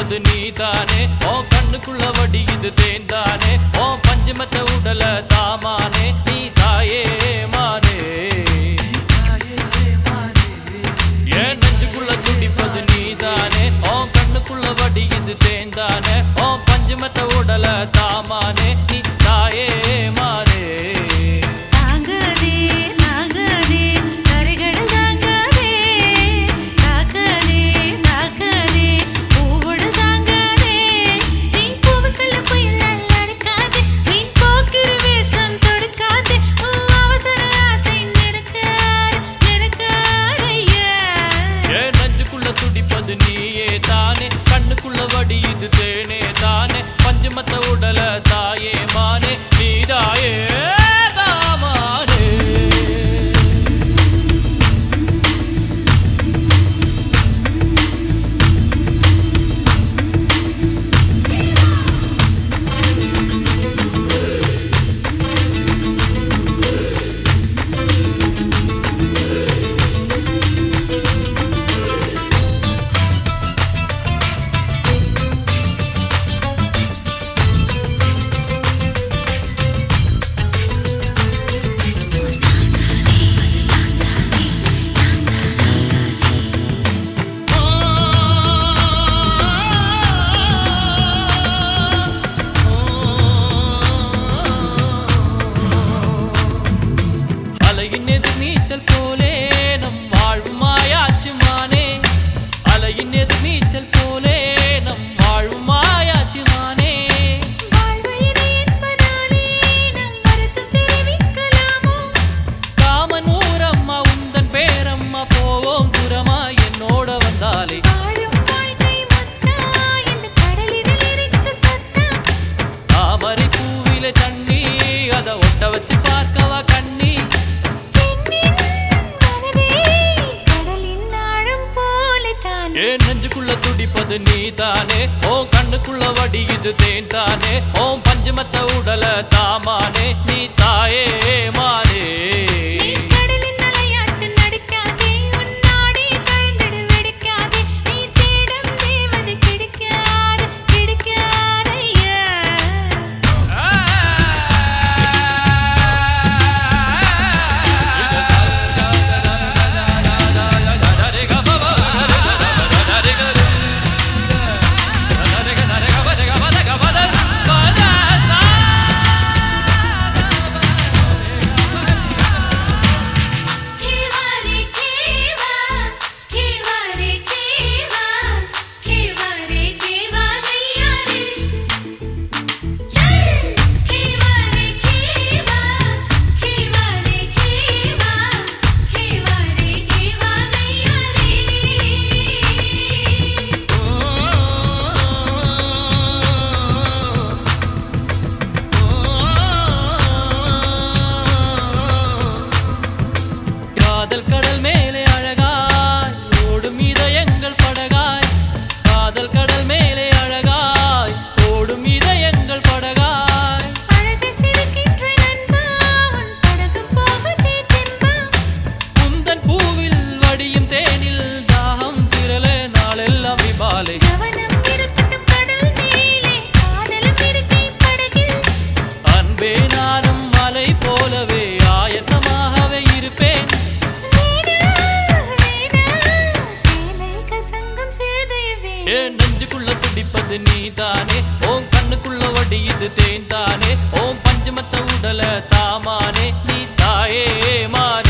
துடிப்பது நீதானே ஓ கண்ணுக்குள்ள வடியுது தேன் தானே ஓ பஞ்சமத்த உடல தாமானே நீ தாயே மானே என் நெஞ்சுக்குள்ள துடிப்பது நீதானே ஓ கண்ணுக்குள்ள வடியுது தேன் தானே ஓ பஞ்சமத்த உடல தாமானே நீ தாயே மானே தாங்காதே தாங்காதே கரைகடல் தாங்காதே தாக்காதே தாக்காதே பூவோடு தாங்காதே நீ பூவுக்குள்ள புயல் அடிக்காதே நீ போக்கிற வேஷம் தொடுக்காதே உன் அவசர ஆசை நெருக்காது நெருக்காதையா என் நெஞ்சுக்குள்ள துடிப்பது நீயே தானே கண்ணுக்குள்ள வடியுது தேனே தானே பஞ்சமத்த உடல தாயே மானே நீதாயே தாமானே அலையின் எதிர் நீச்சல் போலே நம் வாழ்வு மாயாச்சு மானே அலையின் எதிர் நீச்சல் போலே நம் வாழ்வு மாயாச்சு மானே வாழ்வயிறு என்பதாலே நம் வருத்தம் தெரிவிக்கலாமோ காமனூரம்மா உந்தன் பேரம்மா போவோம் தூரமா என்னோட வந்தாலே வாழும் வாழ்க்கை முத்தா இந்த கடலினில் இருக்க சத்தம் தாமரை பூவில தண்ணி அத ஒட்ட வச்சு பார்க்கவா கண்ணி பெண்ணின் மனதே கடலின் ஆழம் போலத்தான் ஏன் நெஞ்சுக்குள்ள துடிப்பது நீ தானே ஓ கண்ணுக்குள்ள வடியுது தேன் தானே ஓ பஞ்சமத்த உடல தாமானே நீ தாயே மானே நீ கடலின் அலையாட்டு நடிக்காதே உன் நாடி தழுந்திடு வெடிக்காதே நீ தேடும் தேவதை கிடைக்காது கிடைக்காதையா खेवारे खेवा खेवारे खेवा खेवारे खेवा नैया रे चल खेवारे खेवा खेवारे खेवा खेवारे खेवा नैया रे காதல் கடல் மேலே அழகாய் ஓடும் இதயங்கள் படகாய் காதல் கடல் மேலே அழகாய் ஓடும் இதயங்கள் படகாய் அழகு சிரிக்கின்ற நண்பா உன் படகு போகுதே தென்பா குந்தன் பூவில் வடியும் தேனில் தாகம் திரள நாளெல்லாம் விபாலை கவனம் இருக்கட்டும் கடல் மேலே காதலும் இருக்கை படகில் அன்பே நானும் மலை போலவே ஆயத்தமாகவே இருப்பேன் வேணா வேணா சேலை கசங்கம் சேதைவே என் நெஞ்சுக்குள்ள துடிப்பது நீ தானே ஓம் கண்ணுக்குள்ள வடியுது தேன் தானே ஓம் பஞ்சமத்த உடல தாமானே நீ தாயே மானே